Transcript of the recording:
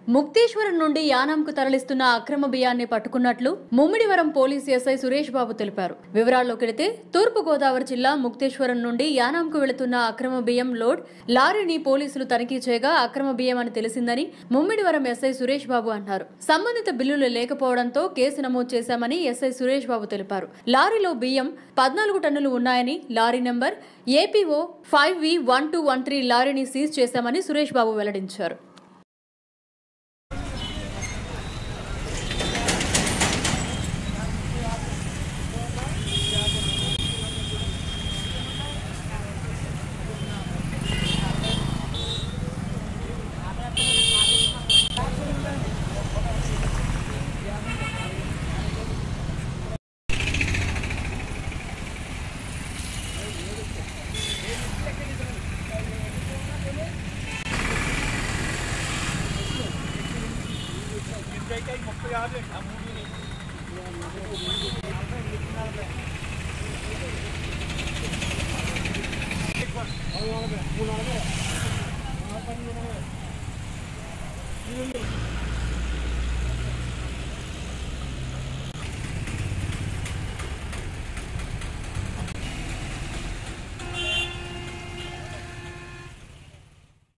ముక్తేశ్వరం నుండి యానాంకు తరలిస్తున్న అక్రమ బియ్యాన్ని పట్టుకున్నట్లు ముమ్మిడివరం పోలీస్ ఎస్ఐ సురేష్ బాబు తెలిపారు వివరాల్లోకి వెళితే తూర్పు గోదావరి జిల్లా ముక్తేశ్వరం నుండి యానాంకు వెళుతున్న అక్రమ బియ్యం లోడ్ లారీని పోలీసులు తనిఖీ చేయగా అక్రమ బియ్యం అని తెలిసిందని ముమ్మిడివరం ఎస్ఐ సురేష్ బాబు అన్నారు సంబంధిత బిల్లులు లేకపోవడంతో కేసు నమోదు చేశామని ఎస్ఐ సురేష్ బాబు తెలిపారు లారీలో బియ్యం పద్నాలుగు టన్నులు ఉన్నాయని lorry number APO five V one two one three లారీని సీజ్ చేశామని సురేష్ బాబు వెల్లడించారు